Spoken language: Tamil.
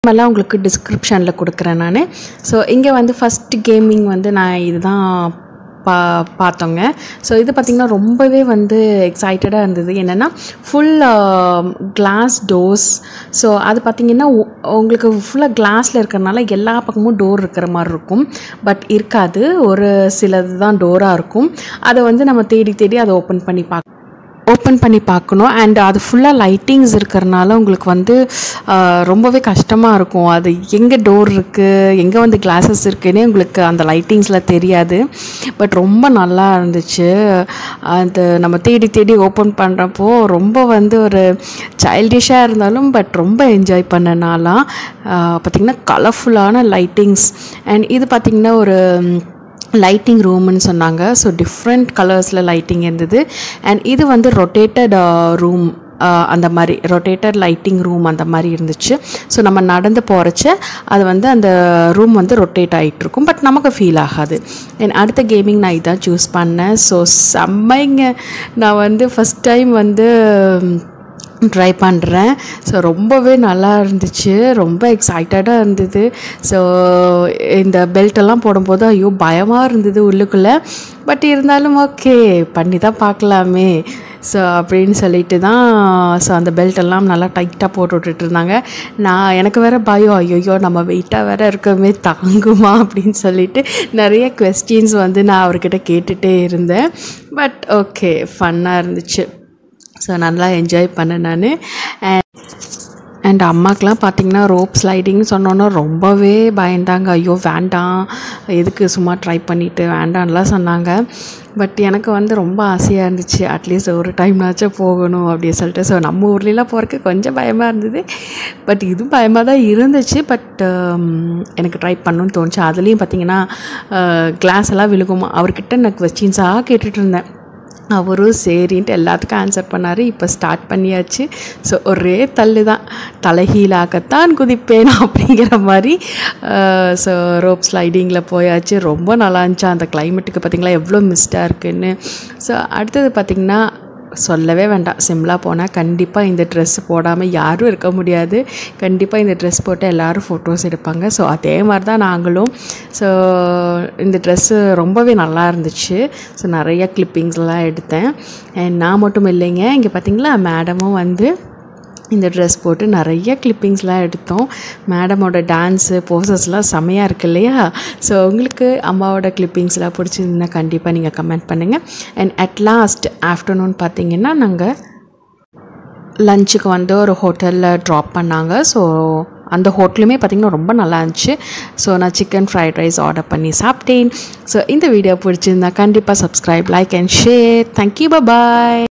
எல்லாம் உங்களுக்கு டிஸ்கிரிப்ஷனில் கொடுக்குறேன் நான் ஸோ இங்கே வந்து ஃபஸ்ட் கேமிங் வந்து நான் இதுதான் பா பார்த்தோங்க ஸோ இது பார்த்திங்கன்னா ரொம்பவே வந்து எக்ஸைட்டடாக இருந்தது என்னென்னா ஃபுல் கிளாஸ் டோர்ஸ் ஸோ அது பார்த்திங்கன்னா உ- உங்களுக்கு ஃபுல்லாக கிளாஸில் இருக்கிறனால எல்லா பக்கமும் டோர் இருக்கிற மாதிரி இருக்கும் பட் இருக்காது ஒரு சிலது தான் டோராக இருக்கும் அதை வந்து நம்ம தேடி தேடி அதை ஓப்பன் பண்ணி பார்க்க ஓப்பன் பண்ணி பார்க்கணும் அண்ட் அது ஃபுல்லாக லைட்டிங்ஸ் இருக்கிறனால உங்களுக்கு வந்து ஆஹ், ரொம்பவே கஷ்டமாக இருக்கும் அது எங்கே டோர் இருக்குது எங்கே வந்து கிளாஸஸ் இருக்குன்னே உங்களுக்கு அந்த லைட்டிங்ஸில் தெரியாது பட் ரொம்ப நல்லா இருந்துச்சு அது நம்ம தேடி தேடி ஓப்பன் பண்ணுறப்போ ரொம்ப வந்து ஒரு சைல்டிஷாக இருந்தாலும் பட் ரொம்ப என்ஜாய் பண்ணனாலாம் பார்த்திங்கன்னா கலர்ஃபுல்லான லைட்டிங்ஸ் அண்ட் இது பார்த்திங்கன்னா ஒரு லைட்டிங் ரூம்னு சொன்னாங்க ஸோ டிஃப்ரெண்ட் கலர்ஸில் லைட்டிங் இருந்தது அண்ட் இது வந்து ரொட்டேட்டட் ரூம் அந்த மாதிரி ரொட்டேட்டட் லைட்டிங் ரூம் அந்த மாதிரி இருந்துச்சு ஸோ நம்ம நடந்து போகிறச்ச அது வந்து அந்த ரூம் வந்து ரொட்டேட் ஆகிட்டு இருக்கும் பட் நமக்கு ஃபீல் ஆகாது என் அடுத்த கேமிங் நான் இதான் சூஸ் பண்ணேன் ஸோ செம்மைங்க நான் வந்து ஃபஸ்ட் டைம் வந்து ட்ரை பண்ணுறேன் ஸோ ரொம்பவே நல்லா இருந்துச்சு ரொம்ப எக்ஸைட்டடாக இருந்தது ஸோ இந்த பெல்ட்டெல்லாம் போடும்போது ஐயோ பயமாக இருந்தது உள்ளுக்குள்ளே பட் இருந்தாலும் ஓகே பண்ணி தான் பார்க்கலாமே ஸோ அப்படின்னு சொல்லிட்டு தான் ஸோ அந்த பெல்ட்டெல்லாம் நல்லா டைட்டாக போட்டு விட்டுட்டு இருந்தாங்க நான் எனக்கு வேற பயம் ஐயோ நம்ம வெயிட்டாக வேற இருக்கவே தாங்குமா அப்படின்னு சொல்லிட்டு நிறைய கொஸ்டின்ஸ் வந்து நான் அவர்கிட்ட கேட்டுகிட்டே இருந்தேன் பட் ஓகே ஃபன்னாக இருந்துச்சு ஸோ நல்லா என்ஜாய் பண்ணேன் நான் அண்ட் அம்மாக்கெலாம் பார்த்தீங்கன்னா ரோப் ஸ்லைடிங் சொன்னோன்னே ரொம்பவே பயந்தாங்க ஐயோ வேண்டாம் எதுக்கு சும்மா ட்ரை பண்ணிவிட்டு வேண்டாம்லாம் சொன்னாங்க பட் எனக்கு வந்து ரொம்ப ஆசையாக இருந்துச்சு அட்லீஸ்ட் ஒரு டைம்னாச்சும் போகணும் அப்படின்னு சொல்லிட்டு ஸோ நம்ம ஊர்லலாம் போகிறதுக்கு கொஞ்சம் பயமாக இருந்தது பட் இதுவும் பயமாக தான் இருந்துச்சு பட் எனக்கு ட்ரை பண்ணணும்னு தோணுச்சு அதுலேயும் பார்த்தீங்கன்னா கிளாஸ் எல்லாம் விழுகுமா அவர்கிட்ட நான் கொஸ்டின்ஸாக கேட்டுட்டு இருந்தேன் அவரும் சரின்ட்டு எல்லாத்துக்கும் ஆன்சர் பண்ணார் இப்போ ஸ்டார்ட் பண்ணியாச்சு ஸோ ஒரே தள்ளு தான் தலைகீழாகத்தான் குதிப்பேன் அப்படிங்கிற மாதிரி ஸோ ரோப் ஸ்லைடிங்கில் போயாச்சு ரொம்ப நல்லா இருந்துச்சு அந்த கிளைமேட்டுக்கு பார்த்திங்களா எவ்வளோ மிஸ்டாக இருக்குன்னு ஸோ அடுத்தது பார்த்திங்கன்னா சொல்லவே வேண்டாம் சிம்லா போனால் கண்டிப்பாக இந்த ட்ரெஸ் போடாமல் யாரும் இருக்க முடியாது கண்டிப்பாக இந்த ட்ரெஸ் போட்டு எல்லோரும் ஃபோட்டோஸ் எடுப்பாங்க ஸோ அதே மாதிரி தான் நாங்களும் ஸோ இந்த ட்ரெஸ்ஸு ரொம்பவே நல்லா இருந்துச்சு ஸோ நிறைய கிளிப்பிங்ஸ்லாம் எடுத்தேன் And நான் மட்டும் இல்லைங்க இங்கே பார்த்தீங்களா மேடமும் வந்து இந்த ட்ரெஸ் போட்டு நிறைய கிளிப்பிங்ஸ்லாம் எடுத்தோம் மேடமோட டான்ஸு போசஸ்லாம் செமையாக இருக்கு இல்லையா ஸோ உங்களுக்கு அம்மாவோட கிளிப்பிங்ஸ்லாம் பிடிச்சிருந்தா கண்டிப்பாக நீங்கள் கமெண்ட் பண்ணுங்கள் அண்ட் அட் லாஸ்ட் ஆஃப்டர்நூன் பார்த்தீங்கன்னா நாங்கள் லஞ்சுக்கு வந்து ஒரு ஹோட்டலில் ட்ராப் பண்ணாங்க ஸோ அந்த ஹோட்டலுமே பார்த்திங்கன்னா ரொம்ப நல்லா இருந்துச்சு ஸோ நான் சிக்கன் ஃப்ரைட் ரைஸ் ஆர்டர் பண்ணி சாப்பிட்டேன் ஸோ இந்த வீடியோ பிடிச்சிருந்தா கண்டிப்பாக subscribe like and share thank you bye